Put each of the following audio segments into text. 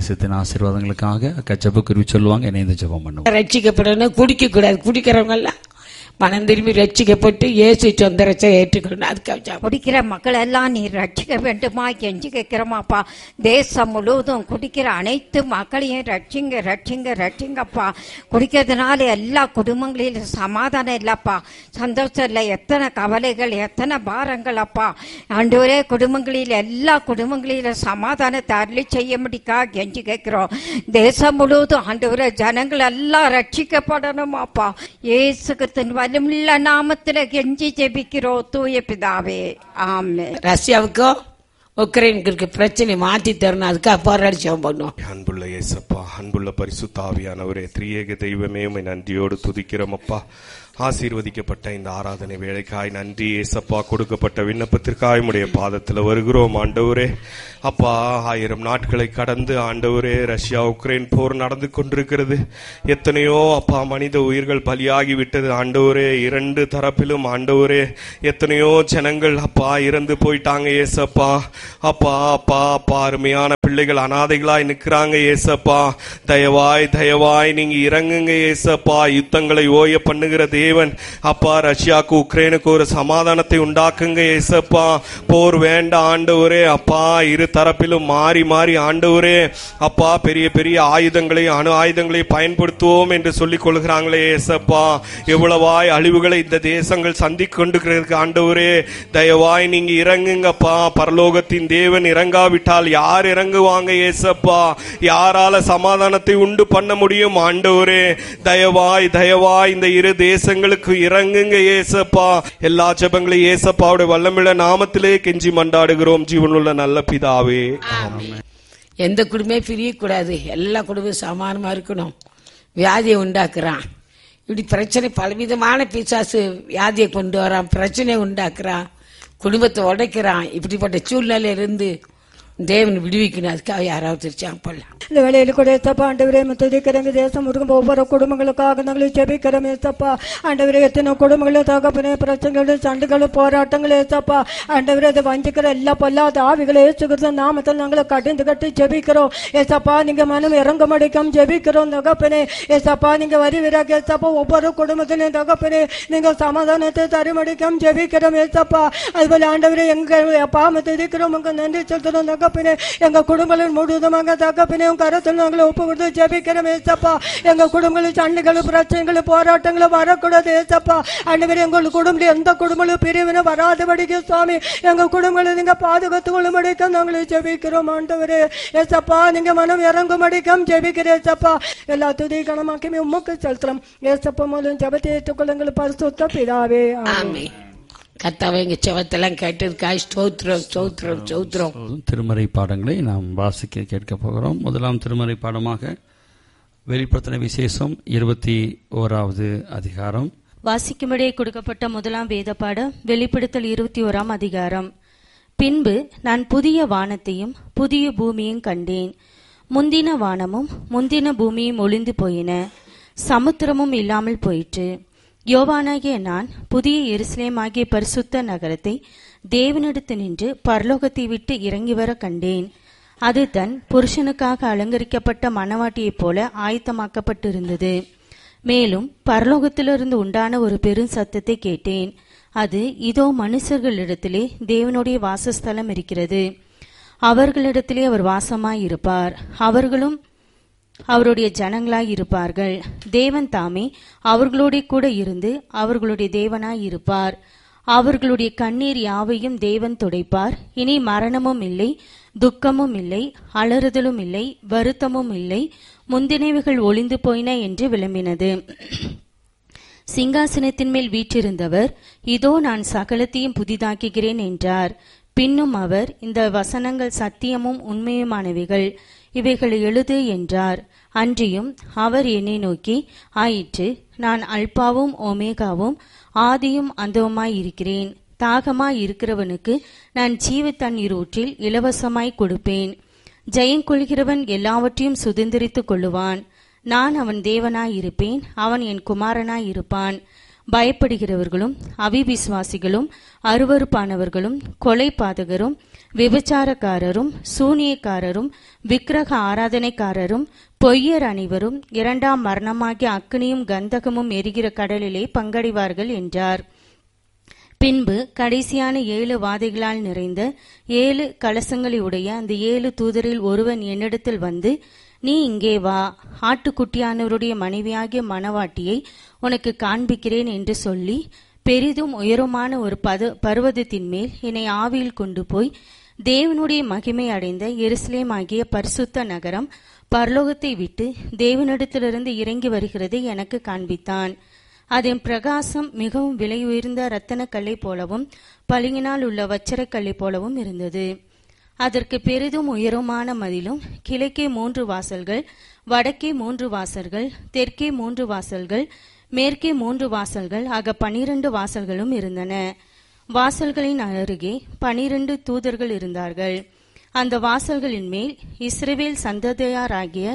தேசத்தின் ஆசீர்வாதங்களுக்காக அக்கா ஜெபக்குருவி சொல்லுவாங்க இணைந்து ஜெபம் பண்ணுவோம் ரட்சிக்கப்படணும் குடிக்க கூடாது குடிக்கிறவங்க எல்லாம் மனம் திரும்பி ரட்சிக்கப்பட்டு இயேசு சொந்த ரச்சை ஏற்றுக்கணும் அதுக்காக ஜெபம். குடிக்கிற மக்கள் எல்லாம் நீ ரட்சிக்க வேண்டுமா கெஞ்சி கேட்கிறோமாப்பா தேசம் முழுவதும் குடிக்கிற அனைத்து மக்களையும் ரட்சிங்க ரட்சிங்க ரட்சிங்கப்பா குடிக்கிறதுனால எல்லா குடும்பங்களிலும் சமாதானம் இல்லப்பா சந்தோஷம் இல்லை எத்தனை கவலைகள் எத்தனை பாரங்கள் அப்பா ஆண்டவரே குடும்பங்களில் எல்லா குடும்பங்களிலும் சமாதானத்தை அருளி செய்ய முடிக்கா கெஞ்சி கேட்கிறோம் தேசம் முழுவதும் ஆண்டவரே ஜனங்கள் எல்லாம் ரட்சிக்கப்படணுமாப்பா இயேசு கிறிஸ்துவின் வலுமுள்ள நாமத்துல கெஞ்சி ஜெபிக்கிறோம் தூய பிதாவே ஆமே ரஷ்யாவுக்கோ உக்ரைனுக்கு இருக்க பிரச்சனை மாற்றி தரணும் அதுக்காக போராடி ஜெபம் பண்ணுவோம் அன்புள்ள இயேசப்பா அன்புள்ள பரிசுத்த ஆவியானவரே திரியேக தெய்வமே உம்மை நன்றியோடு துதிக்கிறோம் அப்பா ஆசீர்வதிக்கப்பட்ட இந்த ஆராதனை வேலைக்காய் நன்றி ஏசப்பா கொடுக்கப்பட்ட விண்ணப்பத்திற்காய் உடைய பாதத்தில் வருகிறோம் ஆண்டவரே அப்பா ஆயிரம் நாட்களை கடந்து ஆண்டவரே ரஷ்யா உக்ரைன் போர் நடந்து கொண்டிருக்கிறது எத்தனையோ அப்பா மனித உயிர்கள் பலியாகி விட்டது ஆண்டவரே இரண்டு தரப்பிலும் ஆண்டவரே எத்தனையோ ஜனங்கள் அப்பா இறந்து போயிட்டாங்க ஏசப்பா அப்பா அப்பா அப்பா அருமையான பிள்ளைகள் அனாதைகளாய் நிக்கிறாங்க ஏசப்பா தயவாய் தயவாய் நீங்க இறங்குங்க ஏசப்பா யுத்தங்களை ஓய பண்ணுகிற தேவன் அப்பா ரஷ்யாவுக்கு உக்ரைனுக்கு ஒரு சமாதானத்தை உண்டாக்குங்க ஏசப்பா போர் வேண்டாம் ஆண்டவரே அப்பா இரு தரப்பிலும் மாறி மாறி ஆண்டவரே அப்பா பெரிய பெரிய ஆயுதங்களை அணு ஆயுதங்களை பயன்படுத்துவோம் என்று சொல்லிக் கொள்கிறாங்களே ஏசப்பா எவ்வளவாய் அழிவுகளை இந்த தேசங்கள் சந்திக் கொண்டிருக்கிறதுக்கு ஆண்டவரே தயவாய் நீங்க இறங்குங்கப்பா பரலோகத்தின் தேவன் இறங்காவிட்டால் யார் இறங்குவாங்க ஏசப்பா யாரால சமாதானத்தை உண்டு பண்ண முடியும் ஆண்டவரே தயவாய் தயவாய் இந்த இரு தேசங்களுக்கு இறங்குங்க ஏசப்பா எல்லா ஜெபங்களையும் ஏசப்பாவுடைய வல்லமிழ நாமத்திலே கெஞ்சி மண்டாடுகிறோம் ஜீவனுள்ள நல்ல பிதாவே எந்த குடும்பமே பிரியக்கூடாது எல்லா குடும்பமும் சமானமா இருக்கணும் வியாதியை உண்டாக்குறான் இப்படி பிரச்சனை பலவிதமான பிசாசு வியாதியை கொண்டு வரான் பிரச்சனையை உண்டாக்குறான் குடும்பத்தை உடைக்கிறான் இப்படிப்பட்ட சூழ்நிலையில இருந்து தேவன் விடுவிக்கணும் அதுக்காக யாராவது திருச்சாங்க போடலாம் இந்த வேலையில் கூட ஏசப்பா ஆண்டவரே துதிக்கிறங்க தேசம் முருகும் ஒவ்வொரு குடும்பங்களுக்காக நாங்கள் ஜெபிக்கிறோம் ஏசப்பா ஆண்டவரே எத்தனை குடும்பங்களும் தகப்பனே பிரச்சனைகளும் சண்டைகளும் போராட்டங்களும் ஏசப்பா ஆண்டவரே அதை வஞ்சிக்கிற எல்லா பொல்லாத ஆவிகளை ஏசுகிறது நாமத்தில் நாங்கள் கடிந்து கட்டி ஜெபிக்கிறோம் ஏசப்பா நீங்க மனம் இறங்க மடிக்கும் ஜெபிக்கிறோம் தகப்பனே ஏசப்பா நீங்க வருவீராக ஏசப்பா ஒவ்வொரு குடும்பத்திலையும் தகப்பனே நீங்க சமாதானத்தை தருமடிக்கும் ஜெபிக்கிறோம் ஏசப்பா அதுபோல ஆண்டவரே எங்க பாம துதிக்கிறோம் உங்க நன்றி செலுத்துறோம் தகப்பனே எங்க குடும்பங்கள் முழுவதுமாக தகப்பனே உங்க கருத்தில் நாங்கள் ஒப்பு கொடுத்து ஜெபிக்கிறோம் ஏசப்பா எங்க குடும்பங்களும் சண்டைகளும் பிரச்சனைகளும் போராட்டங்களும் வரக்கூடாது ஏசப்பா ஆண்டவரே எங்கள் குடும்பத்தில் எந்த குடும்பங்களும் பிரிவினை வராதபடிக்கு சுவாமி எங்க குடும்பங்களை நீங்க பாதுகாத்து கொள்ளும்படிக்கும் நாங்கள் ஜெபிக்கிறோம் ஆண்டவரே ஏசப்பா நீங்க மனம் இறங்கும்படிக்கும் ஜெபிக்கிறேன் ஏசப்பா எல்லா துதி கணமாக்கமே உமக்கு செலுத்துறோம் ஏசப்பா மூலம் ஜெபத்தை ஏற்றுக்கொள்ளுங்கள் பரிசுத்த பிதாவே ஆமென். ஆமே கர்த்தாவே எங்க செவத்தெல்லாம் கேட்டதுக்காக ஸ்தோத்திரம் ஸ்தோத்திரம் ஸ்தோத்திரம் திருமறை பாடங்களை நாம் வாசிக்க கேட்க போகிறோம் முதலாம் திருமறை பாடமாக வெளிப்படுத்தின விசேஷம் இருபத்தி ஓராவது அதிகாரம் வாசிக்கும்படியே கொடுக்கப்பட்ட முதலாம் வேத பாடம் வெளிப்படுத்தல் இருபத்தி ஓராம் அதிகாரம் பின்பு நான் புதிய வானத்தையும் புதிய பூமியும் கண்டேன் முந்தின வானமும் முந்தின பூமியும் ஒளிந்து போயின சமுத்திரமும் இல்லாமல் போயிற்று யோவானாகிய நான் புதிய எருசலேமாகிய பரிசுத்த நகரத்தை தேவனிடத்து நின்று பரலோகத்தை விட்டு இறங்கி வர கண்டேன் அது தன் புருஷனுக்காக அலங்கரிக்கப்பட்ட மணவாட்டியைப் போல ஆயத்தமாக்கப்பட்டிருந்தது மேலும் பரலோகத்திலிருந்து உண்டான ஒரு பெரும் சத்தத்தை கேட்டேன் அது இதோ மனுஷர்களிடத்திலே தேவனுடைய வாசஸ்தலம் இருக்கிறது அவர்களிடத்திலே அவர் வாசமாய் இருப்பார் அவர்களும் அவருடைய ஜனங்களாய் இருப்பார்கள் தேவன் தாமே அவர்களோட கூட இருந்து அவர்களுடைய தேவனாய் இருப்பார் அவர்களுடைய கண்ணீர் யாவையும் தேவன் துடைப்பார் இனி மரணமும் இல்லை துக்கமும் இல்லை அலறுதலும் இல்லை வருத்தமும் இல்லை முந்தினவைகள் ஒளிந்து போயின என்று விளம்பினது சிங்காசனத்தின் மேல் வீற்றிருந்தவர் இதோ நான் சகலத்தையும் புதிதாக்குகிறேன் என்றார் பின்னும் அவர் இந்த வசனங்கள் சத்தியமும் உண்மையுமானவைகள் இவைகளை எழுது என்றார் அன்றியும் அவர் என்னை நோக்கி ஆயிற்று நான் அல்பாவும் ஒமேகாவும் ஆதியும் அந்தவுமாய் இருக்கிறேன் தாகமாய் இருக்கிறவனுக்கு நான் ஜீவ தண்ணீர் ஊற்றில் இலவசமாய் கொடுப்பேன் ஜெயங்கொள்கிறவன் எல்லாவற்றையும் சுதந்திரித்துக் கொள்ளுவான் நான் அவன் தேவனாய் இருப்பேன் அவன் என் குமாரனாய் இருப்பான் பயப்படுகிறவர்களும் அவிவிசுவாசிகளும் அருவருப்பானவர்களும் கொலை பாதகரும் விபச்சாரக்காரரும் சூனியக்காரரும் விக்கிரக ஆராதனைக்காரரும் பொய்யர் அனைவரும் இரண்டாம் மரணமாகிய அக்னியும் கந்தகமும் எரிகிற கடலிலே பங்கடைவார்கள் என்றார் பின்பு கடைசியான ஏழு வாதைகளால் நிறைந்த ஏழு கலசங்களையுடைய அந்த ஏழு தூதரில் ஒருவன் என்னிடத்தில் வந்து நீ இங்கே வா ஆட்டுக்குட்டியானவருடைய மனைவியாகிய மணவாட்டியை உனக்கு காண்பிக்கிறேன் என்று சொல்லி பெரிதும் உயரமான ஒரு பத பர்வதத்தின் மேல் என்னை ஆவியில் கொண்டு போய் தேவனுடைய மகிமை அடைந்த எருசலேம் ஆகிய பரிசுத்த நகரம் பரலோகத்தை விட்டு தேவனிடத்திலிருந்து இறங்கி வருகிறது எனக்கு காண்பித்தான் அதன் பிரகாசம் மிகவும் விலை உயர்ந்த இரத்தன கல்லை போலவும் பளிங்கினால் உள்ள வச்சரக் கல்லை போலவும் இருந்தது அதற்கு பெரிதும் உயரமான மதிலும் கிழக்கே மூன்று வாசல்கள் வடக்கே மூன்று வாசல்கள் தெற்கே மூன்று வாசல்கள் மேற்கே மூன்று வாசல்கள் ஆக பனிரண்டு வாசல்களும் இருந்தன வாசல்களின் அருகே பனிரண்டு தூதர்கள் இருந்தார்கள் அந்த வாசல்களின் மேல் இஸ்ரவேல் சந்ததியாராகிய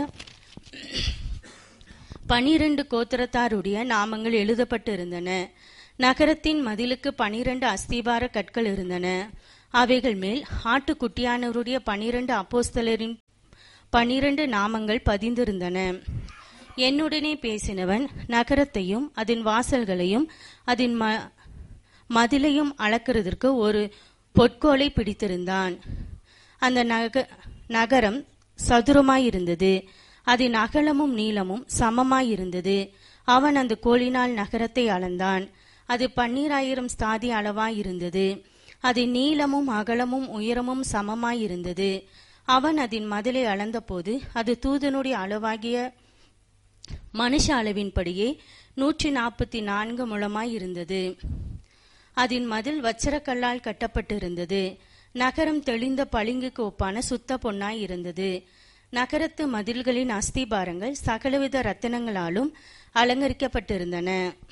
பனிரண்டு கோத்திரத்தாருடைய நாமங்கள் எழுதப்பட்டிருந்தன நகரத்தின் மதிலுக்கு பனிரண்டு அஸ்திபார கற்கள் இருந்தன அவைகள் மேல் ஆட்டுக்குட்டியானவருடைய பனிரண்டு அப்போஸ்தலரின் பனிரண்டு நாமங்கள் பதிந்திருந்தன என்னுடனே பேசினவன் நகரத்தையும் அதன் வாசல்களையும் அதன் ம மதிலையும் அளக்கிறதற்கு ஒரு பொற்கோலை பிடித்திருந்தான் அந்த நக நகரம் சதுரமாயிருந்தது அதன் அகலமும் நீளமும் சமமாயிருந்தது அவன் அந்த கோலினால் நகரத்தை அளந்தான் அது பன்னீராயிரம் ஸ்தாதி அளவாயிருந்தது அதன் நீளமும் அகலமும் உயரமும் சமமாயிருந்தது அவன் அதன் மதிலை அளந்தபோது அது தூதனுடைய அளவாகிய மனுஷ அளவின்படியே நூற்றி நாற்பத்தி நான்கு முழமாயிருந்தது அதன் மதில் வச்சரக்கல்லால் கட்டப்பட்டிருந்தது நகரம் தெளிந்த பளிங்குக்கு ஒப்பான சுத்த பொன்னாய் இருந்தது நகரத்து மதில்களின் அஸ்திபாரங்கள் சகலவித ரத்தினங்களாலும் அலங்கரிக்கப்பட்டிருந்தன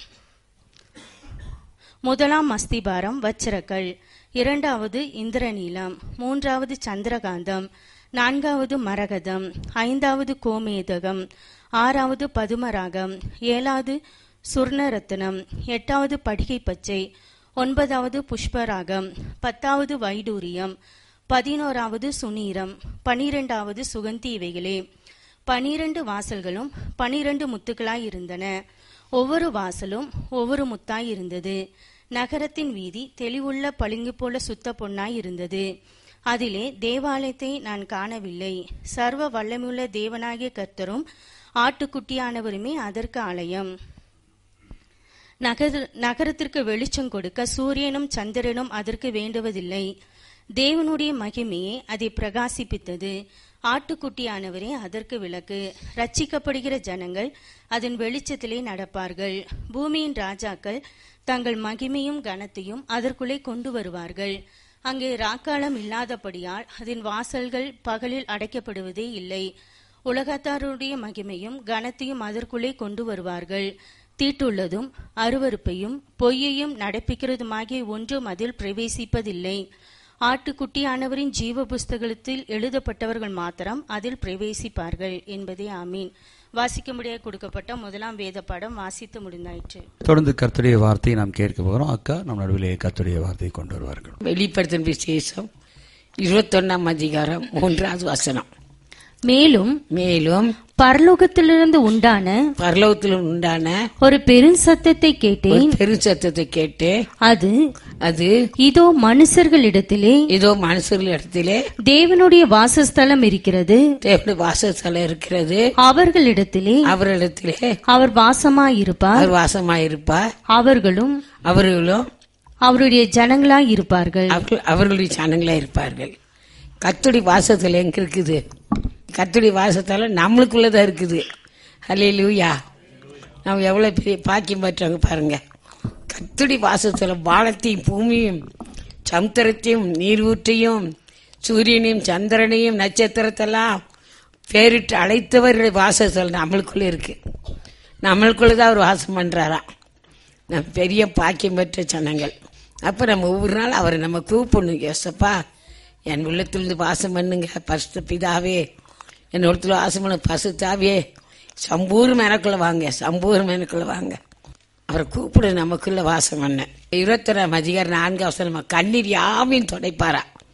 முதலாம் அஸ்திபாரம் வச்சிரக்கல் இரண்டாவது இந்திரநீலம் மூன்றாவது சந்திரகாந்தம் நான்காவது மரகதம் ஐந்தாவது கோமேதகம் ஆறாவது பதுமராகம் ஏழாவது சுர்ணரத்தினம் எட்டாவது படிகை பச்சை ஒன்பதாவது புஷ்பராகம் பத்தாவது வைடூரியம் பதினோராவது சுனீரம் பனிரெண்டாவது சுகந்தி இவைகளே பனிரண்டு வாசல்களும் பனிரண்டு முத்துக்களாய் இருந்தன ஒவ்வொரு வாசலும் ஒவ்வொரு முத்தாய் இருந்தது நகரத்தின் வீதி தெளிவுள்ள பளிங்கு போல சுத்த பொன்னாய் இருந்தது அதிலே தேவாலயத்தை நான் காணவில்லை சர்வ வல்லமையுள்ள தேவனாகிய கர்த்தரும் ஆட்டுக்குட்டியானவருமே அதற்கு ஆலயம் நகர நகரத்திற்கு வெளிச்சம் கொடுக்க சூரியனும் சந்திரனும் அதற்கு வேண்டுவதில்லை தேவனுடைய மகிமையே அதை பிரகாசிப்பித்தது ஆட்டுக்குட்டியானவரே அதற்கு விளக்கு ரட்சிக்கப்படுகிற ஜனங்கள் அதன் வெளிச்சத்திலே நடப்பார்கள் பூமியின் ராஜாக்கள் தங்கள் மகிமையும் கனத்தையும் அதற்குள்ளே கொண்டு வருவார்கள் அங்கே ராக்காலம் இல்லாதபடியால் அதன் வாசல்கள் பகலில் அடைக்கப்படுவதே இல்லை உலகத்தாருடைய மகிமையும் கனத்தையும் அதற்குள்ளே கொண்டு வருவார்கள் தீட்டுள்ளதும் அருவருப்பையும் பொய்யையும் நடப்பிக்கிறதுமாகிய ஒன்றும் அதில் பிரவேசிப்பதில்லை ஆட்டுக்குட்டியானவரின் ஜீவ புஸ்தகத்தில் எழுதப்பட்டவர்கள் மாத்திரம் அதில் பிரவேசிப்பார்கள் என்பதே ஆமீன் வாசிக்கும்படியாக கொடுக்கப்பட்ட முதலாம் வேத பாடம் வாசித்து முடிந்தாயிற்று தொடர்ந்து கர்த்தருடைய வார்த்தையை நாம் கேட்க போகிறோம் அக்கா நம் நடுவிலே கர்த்தருடைய வார்த்தையை கொண்டு வருவார்கள் வெளிப்படுத்தின விசேஷம் இருபத்தொன்னாம் அதிகாரம் மூன்றாவது வசனம் மேலும் மேலும் பரலோகத்திலிருந்து உண்டான பரலோகத்தில் உண்டான ஒரு பெருஞ்சத்தத்தை கேட்டேன் ஒரு பெருசத்தத்தை கேட்டு அது அது இதோ மனுஷர்களிடத்திலே ஏதோ மனுஷர்கள் இடத்திலே தேவனுடைய வாசஸ்தலம் இருக்கிறது தேவனுடைய வாசஸ்தலம் இருக்கிறது அவர்களிடத்திலே அவரிடத்திலே அவர் வாசமாயிருப்பார் அவர் வாசமாயிருப்பார் அவர்களும் அவர்களும் அவருடைய ஜனங்களாய் இருப்பார்கள் அவர்கள் அவர்களுடைய சனங்களா இருப்பார்கள் கத்துடி வாசத்துல எங்க இருக்குது கத்துடி வாசத்தால நம்மளுக்குள்ளதான் இருக்குது ஹலே லூயா நம்ம எவ்வளவு பெரிய பாக்கியம் பெற்றவங்க பாருங்க கத்துடி வாசத்துல வானத்தையும் பூமியும் சமுத்திரத்தையும் நீரூற்றையும் சூரியனையும் சந்திரனையும் நட்சத்திரத்தெல்லாம் பேரிட்டு அழைத்தவருடைய வாசத்தில் நம்மளுக்குள்ள இருக்கு நம்மளுக்குள்ளதான் அவர் வாசம் பண்றாராம் நம்ம பெரிய பாக்கியம் பெற்ற ஜனங்கள் அப்போ நம்ம ஒவ்வொரு நாள் அவரை நம்ம கூப்பிடணும் யோசப்பா என் உள்ளத்திலிருந்து வாசம் பண்ணுங்க பரிசுத்த பிதாவே என் உள்ளத்துல வாசம் பண்ண பசுத்தாவே சம்பூர்ணம் எனக்குள்ள வாங்க சம்பூர்ணம் எனக்குள்ள வாங்க அவரை கூப்பிடு நமக்குள்ள வாசம் பண்ண இருபத்தொராம் அதிகாரம் நான்கு அவசரம் கண்ணீர் யாவையும் துடைப்பாரா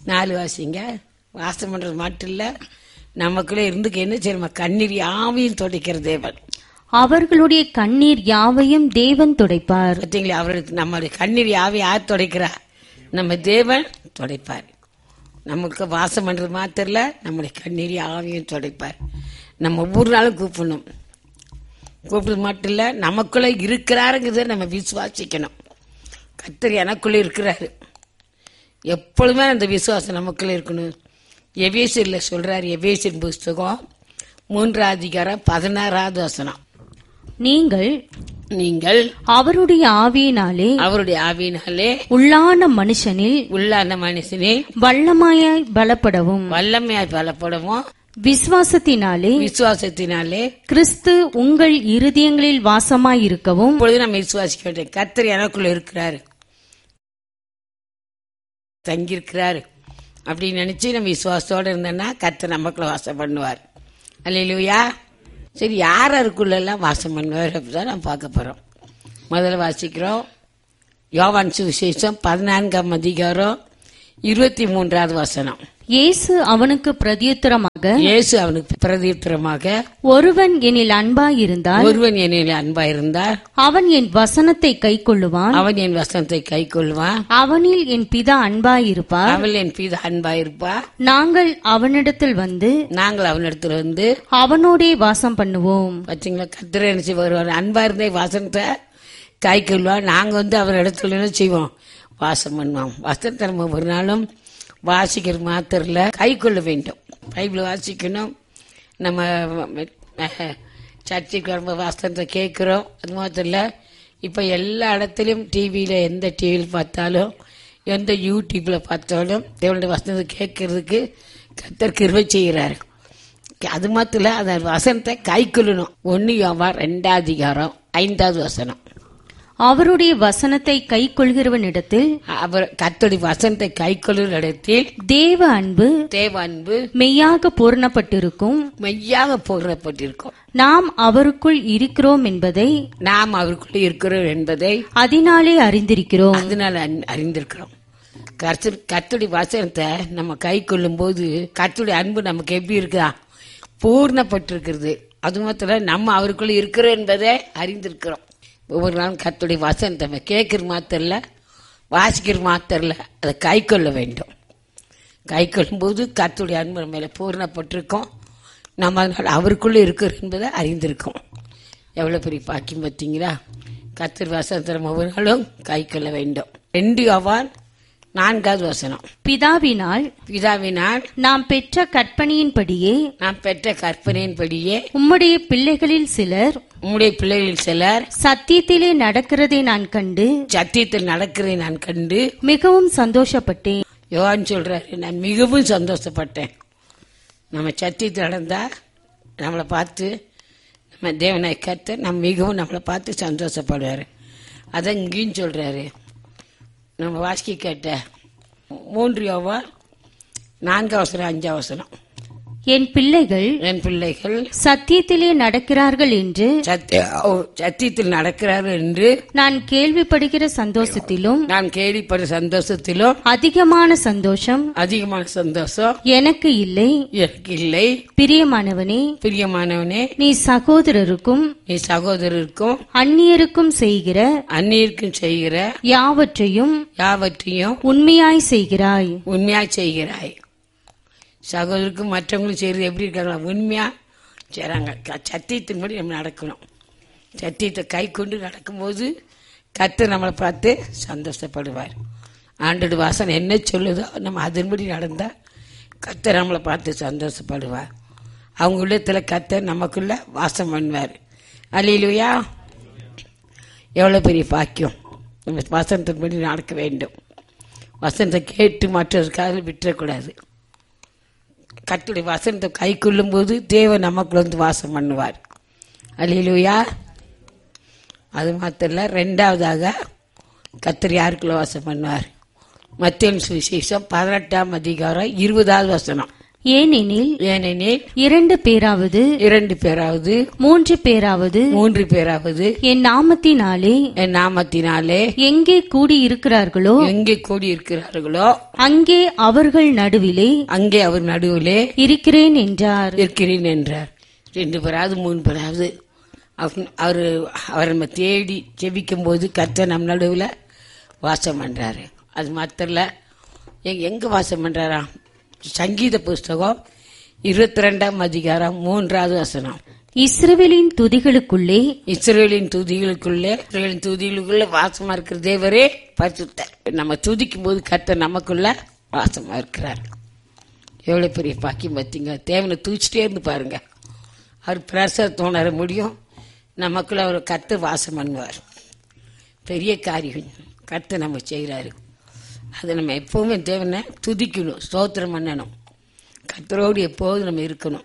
நாலு வாசிங்க வாசம் பண்றது மட்டும் இல்ல நமக்குள்ளே இருந்து என்ன செய்யணுமா கண்ணீர் யாவையும் துடைக்கிற தேவன் அவர்களுடைய கண்ணீர் யாவையும் தேவன் துடைப்பார் பார்த்தீங்களா அவருக்கு நம்மளுடைய கண்ணீர் யாவை யார் துடைக்கிறா நம்ம தேவன் துடைப்பார் நமக்கு வாசம் பண்றது மாத்திரம் இல்ல நம்முடைய கண்ணீர் யாவையும் துடைப்பார் நம்ம ஒவ்வொரு நாளும் கூப்பிடணும் கூப்பிடுறது மட்டும் இல்ல நமக்குள்ள இருக்கிறாருங்கிறத நம்ம விசுவாசிக்கணும் கத்தர் எனக்குள்ள இருக்கிறாரு எப்பொழுதுமே அந்த விசுவாசம் நமக்குள்ள இருக்கணும் எவேசியர்ல சொல்றாரு எவேசியன் புஸ்தகம் மூன்றாவது அதிகாரம் பதினாறாவது வசனம் நீங்கள் நீங்கள் அவருடைய ஆவியினாலே அவருடைய ஆவியினாலே உள்ளான மனுஷனில் உள்ளான மனுஷனே வல்லமாயாய் பலப்படவும் வல்லமையாய் பலப்படவும் விசுவாசத்தினாலே விசுவாசத்தினாலே கிறிஸ்து உங்கள் இருதயங்களில் வாசமாயிருக்கவும் இப்பொழுது நம்ம விசுவாசிக்க வேண்டும் கர்த்தர் எனக்குள்ள இருக்கிறாரு தங்கியிருக்கிறாரு அப்படின்னு நினைச்சு நம்ம விசுவாசத்தோட இருந்தோம்னா கர்த்தர் நமக்குள்ள வாசம் பண்ணுவார் அல்லையா சரி யார் யாருக்குள்ள எல்லாம் வாசம் பண்ணுவார் அப்படிதான் நம்ம பார்க்க போறோம் முதல்ல வாசிக்கிறோம் யோவான் சுவிசேஷம் பதினான்காம் அதிகாரம் இருபத்தி மூன்றாவது வசனம் இயேசு அவனுக்கு பிரதியுத்தரமாக இயேசு அவனுக்கு பிரதித்திரமாக ஒருவன் என்னில் அன்பாயிருந்தால் ஒருவன் என்னில் அன்பா இருந்தார் அவன் என் வசனத்தை கைக்கொள்ளுவான் அவன் என் வசனத்தை கை கொள்வான் அவனில் என் பிதா அன்பாயிருப்பார் அவள் என் மீது அன்பா இருப்பா நாங்கள் அவனிடத்தில் வந்து நாங்கள் அவனிடத்துல வந்து அவனோடே வாசம் பண்ணுவோம் பார்த்தீங்களா கத்திர நினைச்சு வருவார் அன்பா இருந்தே வசனத்தை கை கொள்வான் நாங்க வந்து அவர் இடத்துல என்ன செய்வோம் வாசம் பண்ணுவோம் வசனத்தை நம்ம ஒரு நாளும் வாசிக்கிறது மாத்திரம் இல்ல கை கொள்ள வேண்டும் பைபிள் வாசிக்கணும் நம்ம அஹ், சர்ச்சுக்கு வரும்போது வசனத்தை கேட்கிறோம் அது மாத்திரம் இல்ல இப்ப எல்லா இடத்துலயும் டிவியில எந்த டிவியில் பார்த்தாலும் எந்த யூடியூப்ல பார்த்தாலும் தேவனுடைய வசனத்தை கேட்கறதுக்கு கத்தர் கிருபை செய்கிறாரு அது மாத்திரம் இல்ல அந்த வசனத்தை கை கொள்ளணும் ஒன்னு யோவா ரெண்டாவது அதிகாரம் ஐந்தாவது வசனம் அவருடைய வசனத்தை கைக்கொள்கிறவனிடத்தில் அவர் கத்தோடி வசனத்தை கை கொள்ளும் இடத்தில் தேவ அன்பு தேவ அன்பு மெய்யாக பூரணப்பட்டிருக்கும் மெய்யாக போகிறப்பட்டிருக்கும் நாம் அவருக்குள் இருக்கிறோம் என்பதை நாம் அவருக்குள்ள இருக்கிறோம் என்பதை அதனாலே அறிந்திருக்கிறோம் அதனால அறி- அறிந்திருக்கிறோம் கர்த்தர் கத்துடைய வசனத்தை நம்ம கை கொள்ளும் போது கத்துடைய அன்பு நமக்கு எப்படி இருக்குதா பூர்ணப்பட்டிருக்கிறது அது மாத்திரம் இல்ல, நம்ம அவருக்குள்ள இருக்கிறோம் என்பதை அறிந்திருக்கிறோம் ஒவ்வொரு நாளும் கத்துடைய வசனத்தை நம்ம கேட்கிற மாத்திரம் இல்ல வாசிக்கிற மாத்திரம் இல்ல அதை கை கொள்ள வேண்டும் கை கொள்ளும்போது கத்துடைய அன்பு நம்ம மேல பூர்ணப்பட்டிருக்கோம் நம்ம அதனால அவருக்குள்ள இருக்கிறோம் என்பதை அறிந்திருக்கோம் எவ்வளவு பெரிய பாக்கியம் பார்த்தீங்களா கத்தர் வசனத்தை நம்ம ஒவ்வொரு நாளும் கை கொள்ள வேண்டும் ரெண்டு அவான் நான்காவது வசனம் பிதாவினால் பிதாவினால் நாம் பெற்ற கற்பனையின்படியே நாம் பெற்ற கற்பனையின்படியே உம்முடைய பிள்ளைகளில் சிலர் உம்முடைய பிள்ளைகளில் சிலர் சத்தியத்திலே நடக்கிறதை நான் கண்டு சத்தியத்தில் நடக்கிறதை நான் கண்டு மிகவும் சந்தோஷப்பட்டேன் யோவான் சொல்றாரு நான் மிகவும் சந்தோஷப்பட்டேன் நம்ம சத்தியத்தில் நடந்தா நம்மளை பார்த்து நம்ம தேவனை கத்து நம்ம மிகவும் நம்மளை பார்த்து சந்தோஷப்படுவார் அதான் இங்கேயும் சொல்றாரு நம்ம வாசிக்க கேட்ட மூன்று யோவா நான்கு அவசரம் அஞ்சு அவசரம் என் பிள்ளைகள் என் பிள்ளைகள் சத்தியத்திலே நடக்கிறார்கள் என்று சத்திய ஓ, சத்தியத்தில் நடக்கிறார்கள் என்று நான் கேள்விப்படுகிற சந்தோஷத்திலும் நான் கேள்விப்பட்ட சந்தோஷத்திலும் அதிகமான சந்தோஷம் அதிகமான சந்தோஷம் எனக்கு இல்லை எனக்கு இல்லை பிரியமானவனே பிரியமானவனே நீ சகோதரருக்கும் நீ சகோதரருக்கும் அந்நியருக்கும் செய்கிற அந்நியருக்கும் செய்கிற யாவற்றையும் யாவற்றையும் உண்மையாய் செய்கிறாய் உண்மையா செய்கிறாய் சகோதரருக்கும் மற்றவங்களும் செய்யறது எப்படி இருக்காங்க உண்மையா செய்றாங்க க- சத்தியத்தின்படி நம்ம நடக்கணும் சத்தியத்தை கை கொண்டு நடக்கும்போது கர்த்தர் நம்மளை பார்த்து சந்தோஷப்படுவார் ஆண்டோட வாசனை என்ன சொல்லுதோ நம்ம அதன்படி நடந்தா கர்த்தர் நம்மளை பார்த்து சந்தோஷப்படுவார் அவங்க உள்ளத்துல கர்த்தர் நமக்குள்ள வாசம் பண்ணுவார் அல்லையிலுயா எவ்வளோ பெரிய பாக்கியம் நம்ம வசனத்தின்படி நடக்க வேண்டும் வசனத்தை கேட்டு மற்றவருக்காக விட்டுறக்கூடாது கர்த்தருடைய வசனத்தை கை கொள்ளும் போது தேவன் நமக்குள்ள வந்து வாசம் பண்ணுவார் அல்லையிலுயா அது மாத்திரம் இல்ல ரெண்டாவதாக கர்த்தர் யாருக்குள்ள வாசம் பண்ணுவார் மத்தியன் சுவிசேஷம் பதினெட்டாம் அதிகாரம் இருபதாவது வசனம் ஏனெனில் ஏனெனில் இரண்டு பேராவது இரண்டு பேராவது மூன்று பேராவது மூன்று பேராவது என் நாமத்தினாலே என் நாமத்தினாலே எங்கே கூடியிருக்கிறார்களோ எங்கே கூடி இருக்கிறார்களோ அங்கே அவர்கள் நடுவிலே அங்கே அவர் நடுவிலே இருக்கிறேன் என்றார் இருக்கிறேன் என்றார் ரெண்டு பேராவது மூணு பேராவது அவர் அவரு அவரை நம்ம தேடி ஜெபிக்கும் போது கர்த்தர் நம் நடுவில் வாசம் பண்றாரு அது மாத்திரல எங்க எங்க வாசம் பண்றாராம் சங்கீத புஸ்தகம் இருபத்தி ரெண்டாம் அதிகாரம் மூன்றாவது வசனம் இஸ்ரவேலின் துதிகளுக்குள்ளே இஸ்ரேலின் துதிகளுக்குள்ளே இஸ்ரேலின் துதிகளுக்குள்ள வாசமா இருக்கிற தேவரே பரிசுத்தர் நம்ம துதிக்கும் போது கர்த்தர் நமக்குள்ள வாசமா இருக்கிறார் எவ்வளவு பெரிய பாக்கியம் பார்த்தீங்க தேவனை தூச்சிட்டே இருந்து பாருங்க அவர் பிரசத்தை உணர முடியும் நமக்குள்ள அவர் கர்த்தர் வாசம் பண்ணுவார் பெரிய காரியம் கர்த்தர் நம்ம செய்கிறாரு அதை நம்ம எப்பவுமே தேவனை துதிக்கணும் ஸ்தோத்திரம் பண்ணணும் கர்த்தரோடு எப்போதும் நம்ம இருக்கணும்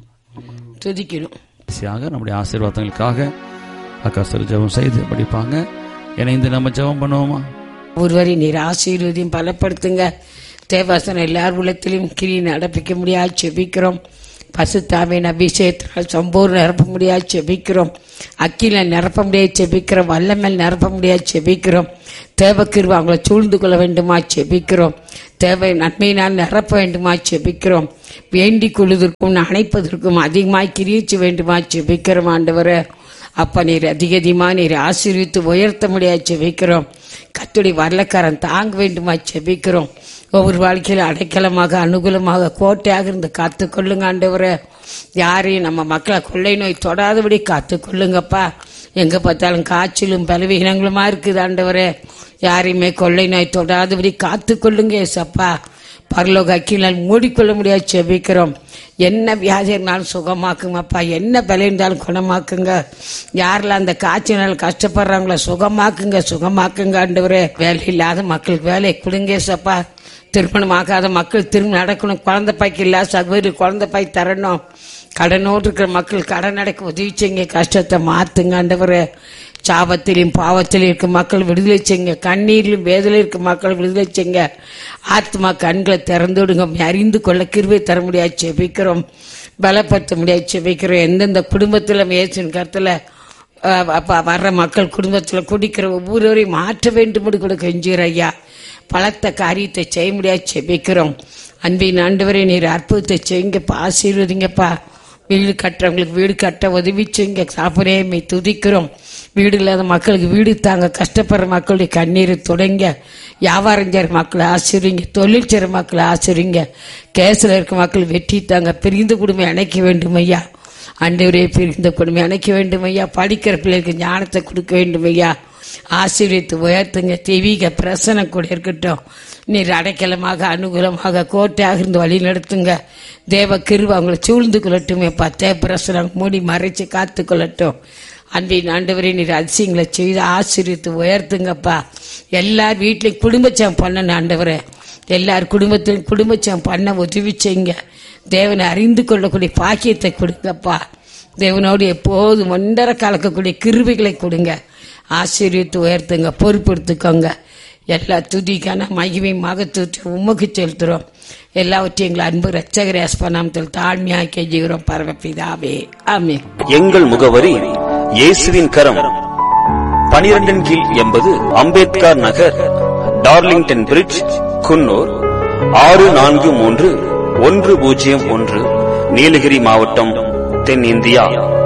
துதிக்கணும் கடைசியாக நம்முடைய ஆசீர்வாதங்களுக்காக அக்கா சிறு ஜெபம் செய்து படிப்பாங்க இணைந்து நம்ம ஜெபம் பண்ணுவோமா ஒருவரை நீர் ஆசீர்வதியும் பலப்படுத்துங்க தேவாசனம் எல்லார் உள்ளத்திலும் கிரி நடப்பிக்க முடியாது செபிக்கிறோம் பசுத்தாவின் அபிஷேகத்தினால் சம்பூர்ண நிரப்ப முடியாது செபிக்கிறோம் அக்கில நிரப்ப முடியாது செபிக்கிறோம் வல்லமேல் நிரப்ப முடியாது செபிக்கிறோம் தேவக்கிருவ அவங்களை சூழ்ந்து கொள்ள வேண்டுமா செபிக்கிறோம் தேவை நன்மையினால் நிரப்ப வேண்டுமா செபிக்கிறோம் வேண்டிக் கொள்வதற்கும் அணைப்பதற்கும் அதிகமாய் கிரியிச்சு வேண்டுமா செபிக்கிறோம் ஆண்டவரே அப்ப நீர் அதிக அதிகமா நீர் ஆசீர்வித்து உயர்த்த முடியாது செபிக்கிறோம் கத்துடைய வரலக்காரன் தாங்க வேண்டுமா செபிக்கிறோம் ஒவ்வொரு வாழ்க்கையில அடைக்கலமாக அனுகூலமாக கோட்டையாக இருந்து காத்து கொள்ளுங்க ஆண்டவரே யாரையும் நம்ம மக்களை கொள்ளை நோய் தொடாதபடி காத்து கொள்ளுங்கப்பா எங்க பார்த்தாலும் காய்ச்சலும் பலவீனங்களுமா இருக்குது ஆண்டவரே யாரையுமே கொள்ளை நோய் தொடாதபடி காத்து கொள்ளுங்க ஏசப்பா பரலோக அக்கினால் மூடிக்கொள்ள முடியாது செபிக்கிறோம் என்ன வியாதி இருந்தாலும் சுகமாக்குங்கப்பா என்ன பலம் இருந்தாலும் குணமாக்குங்க யாரெல்லாம் அந்த காய்ச்சல் கஷ்டப்படுறாங்களோ சுகமாக்குங்க சுகமாக்குங்க ஆண்டவரே வேலை இல்லாத மக்களுக்கு வேலை கொடுங்க சப்பா திருமணம் ஆகாத மக்கள் திரும்ப நடக்கணும் குழந்தை பாய்க்கு இல்லாத சகோதரி குழந்தை பாய் தரணும் கடனோடு இருக்கிற மக்கள் கடன் அடைக்க உதவி செய்யுங்க கஷ்டத்தை மாத்துங்க ஆண்டவரே சாபத்திலையும் பாவத்திலையும் இருக்க மக்கள் விடுதலை செய்யுங்க கண்ணீரிலும் வேதலையும் இருக்க மக்கள் விடுதலை செய்யுங்க ஆத்மா கண்களை திறந்து விடுங்க அறிந்து கொள்ள கிருவை தர முடியாது செபிக்கிறோம் பலப்படுத்த முடியாது செபிக்கிறோம் எந்தெந்த குடும்பத்தில் மேசின் கருத்துல அஹ், அப்ப வர்ற மக்கள் குடும்பத்துல குடிக்கிற ஒவ்வொருவரையும் மாற்ற வேண்டும் கூட கெஞ்சுகிற ஐயா பலத்த காரியத்தை செய்ய முடியாது செபிக்கிறோம் அன்பின் ஆண்டவரே நீர் அற்புதத்தை செய்யுங்கப்பா ஆசீர்வதிங்கப்பா வீடு கட்டுறவங்களுக்கு வீடு கட்ட உதவி செய்யுங்க சாப்பிடமே துதிக்கிறோம் வீடு இல்லாத மக்களுக்கு வீடு தாங்க கஷ்டப்படுற மக்களுடைய கண்ணீரை தொடங்க வியாபாரம் செய்கிற மக்களை ஆசிரிங்க தொழில் செய்கிற மக்களை ஆசிரிங்க கேஸில் இருக்க மக்கள் வெற்றி தாங்க பிரிந்து குடும்பம் இணைக்க வேண்டும் ஐயா ஆண்டவரே பிரிந்த குடும்பம் இணைக்க வேண்டும் ஐயா படிக்கிற பிள்ளைகளுக்கு ஞானத்தை கொடுக்க வேண்டும் ஐயா ஆசீர்வித்து உயர்த்துங்க தெய்வீக பிரசனம் கூட இருக்கட்டும் நீர் அடைக்கலமாக அனுகூலமாக கோட்டையாக இருந்து வழி நடத்துங்க தேவ கிருப அவங்களை சூழ்ந்து கொள்ளட்டுமே பத்தே பிரசனம் மூடி மறைச்சு காத்து கொள்ளட்டும் அன்பின் ஆண்டவரே நீர் அதிசயங்களை செய்து ஆசீர்வித்து உயர்த்துங்கப்பா எல்லார் வீட்லையும் குடும்பச்சம் பண்ணணும் ஆண்டவரே எல்லார் குடும்பத்திலும் குடும்பச்சம் பண்ண உதவி செய்யுங்க தேவனை அறிந்து கொள்ளக்கூடிய பாக்கியத்தை கொடுங்கப்பா தேவனோடு எப்போதும் ஒன்றரை கலக்கக்கூடிய கிருபைகளை கொடுங்க ஆசீர்வித்து உயர்த்துங்க பொறுப்படுத்திக்கோங்க எல்லா துதிக்கான மகிமை மகத்துவத்தை உமக்கு செலுத்துறோம் எல்லாவற்றையும் எங்கள் அன்பு ரச்சகர் நாமத்தில் தாழ்மையாக கெஞ்சுகிறோம் பரமபிதாவே ஆமென் எங்கள் முகவரி இயேசுவின் கரம் பனிரெண்டின் கீழ் எண்பது அம்பேத்கர் நகர் டார்லிங்டன் பிரிட்ஜ் குன்னூர் ஆறு நான்கு மூன்று ஒன்று பூஜ்ஜியம் ஒன்று நீலகிரி மாவட்டம் தென்னிந்தியா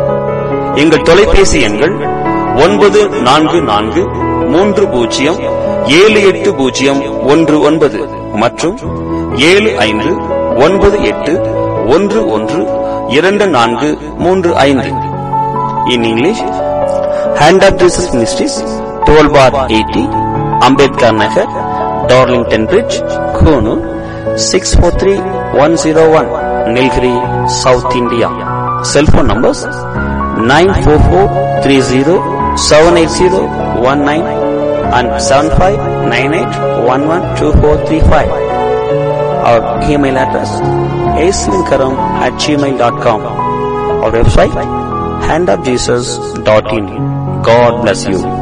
எங்கள் தொலைபேசி எண்கள் ஒன்பது நான்கு நான்கு மூன்று பூஜ்ஜியம் ஏழு எட்டு பூஜ்ஜியம் ஒன்று ஒன்பது மற்றும் ஏழு ஐந்து ஒன்பது எட்டு ஒன்று ஒன்று இரண்டு நான்கு மூன்று ஐந்து in English hand of Jesus ministries twelve four eighty Ambedkar Nagar Darlington bridge Coonoor six four three one zero one Nilgiri south India cellphone numbers nine four four three zero seven eight zero one nine and seven five nine eight one one two four three five Our email address aswinkaram at gmail.com. Our website handofjesus.in. God bless you.